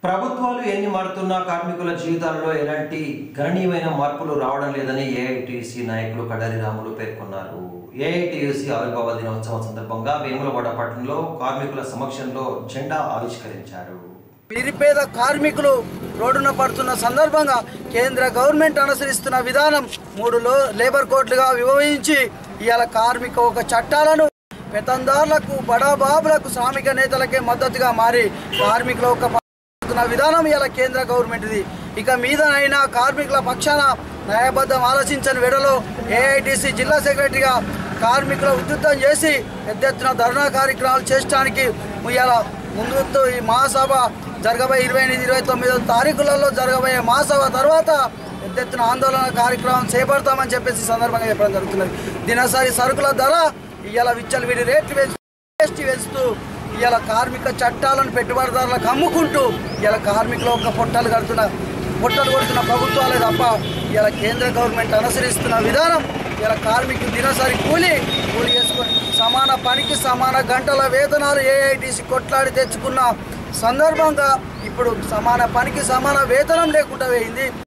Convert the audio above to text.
ప్రభుత్వాలు ఎన్ని మారుతున్నా కార్మికుల జీవితాల్లో ఎలాంటి గణనీయమైన మార్పులు రావడం లేదని ఏఐటిసి నాయకులు కడారి రాములు పేర్కొన్నారు ఏఐటియుసి ఆవిర్భావ దినోత్సవం సందర్భంగా వేములవాడ పట్టణంలో కార్మికుల సమక్షంలో జెండా ఆవిష్కరించారు నిరుపేద కార్మికులు రోడ్డున పడుతున్న సందర్భంగా కేంద్ర గవర్నమెంట్ అనుసరిస్తున్న విధానం మూడు లో లేబర్ కోడ్లుగా విభజించి ఇవాళ కార్మిక ఒక చట్టాలను పెత్తందారులకు బడాబాబులకు శ్రామిక నేతలకే మద్దతుగా మారి కార్మికుల ఒక పడుతున్న విధానం ఇలా కేంద్ర గవర్నమెంట్ది ఇక మీదనైనా కార్మికుల పక్షాన న్యాయబద్ధం ఆలోచించని వెడలో ఏఐటిసి జిల్లా సెక్రటరీగా కార్మికుల ఉధృతం చేసి పెద్ద ఎత్తున ధర్నా కార్యక్రమాలు చేయడానికి ఇవాళ ముందు ఈ మహాసభ జరగబోయే ఇరవై ఎనిమిది ఇరవై తొమ్మిదో తారీఖులలో జరగబోయే మహాసభ తర్వాత పెద్ద ఎత్తున ఆందోళన కార్యక్రమం చేపడతామని చెప్పేసి ఈ సందర్భంగా చెప్పడం జరుగుతున్నది దినసరి సరుకుల ధర ఇవాళ విచ్చలవిడి రేట్లు పెంచు జీఎస్టీ పెంచుతూ ఇవాళ కార్మిక చట్టాలను పెట్టుబడిదారులకు అమ్ముకుంటూ ఇవాళ కార్మికులు ఒక పొట్టలు కడుతున్న పొట్టలు కొడుతున్న ప్రభుత్వాలే తప్ప ఇవాళ కేంద్ర గవర్నమెంట్ అనుసరిస్తున్న విధానం ఇవాళ కార్మికులు దినసరి కూలి కూలి చేసుకొని సమాన పనికి సమాన గంటల వేతనాలు ఏఐటీసీ కొట్లాడి తెచ్చుకున్న సందర్భంగా ఇప్పుడు సమాన పనికి సమాన వేతనం లేకుండా పోయింది